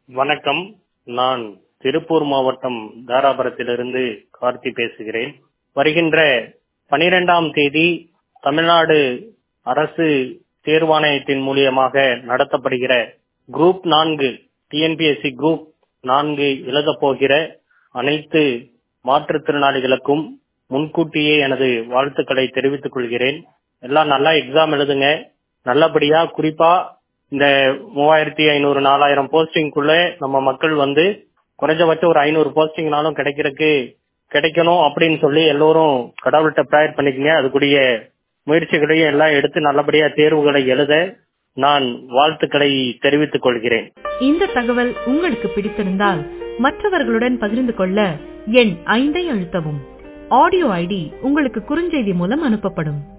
வணக்கம் நான் திருப்பூர் மாவட்டம் தாராபுரத்திலிருந்து கார்த்தி பேசுகிறேன் வருகின்ற பனிரெண்டாம் தேதி தமிழ்நாடு அரசு தேர்வாணையத்தின் மூலியமாக நடத்தப்படுகிற குரூப் நான்கு டிஎன்பிஎஸ்சி குரூப் நான்கு எழுதப் போகிற அனைத்து மாற்றுத்திறனாளிகளுக்கும் முன்கூட்டியே எனது வாழ்த்துக்களை தெரிவித்துக் கொள்கிறேன் எல்லாம் நல்லா எக்ஸாம் எழுதுங்க நல்லபடியா குறிப்பா இந்த மூவாயிரத்தி ஐநூறு நாலாயிரம் போஸ்டிங்குள்ள நம்ம மக்கள் வந்து குறைஞ்சபட்சம் ஒரு ஐநூறு போஸ்டிங்னாலும் கிடைக்கிறதுக்கு கிடைக்கணும் அப்படின்னு சொல்லி எல்லோரும் கடவுள்கிட்ட ப்ரேயர் பண்ணிக்கங்க அதுக்குரிய முயற்சிகளையும் எல்லாம் எடுத்து நல்லபடியா தேர்வுகளை எழுத நான் வாழ்த்துக்களை தெரிவித்துக் கொள்கிறேன் இந்த தகவல் உங்களுக்கு பிடித்திருந்தால் மற்றவர்களுடன் பகிர்ந்து கொள்ள எண் ஐந்தை அழுத்தவும் ஆடியோ ஐடி உங்களுக்கு குறுஞ்செய்தி மூலம் அனுப்பப்படும்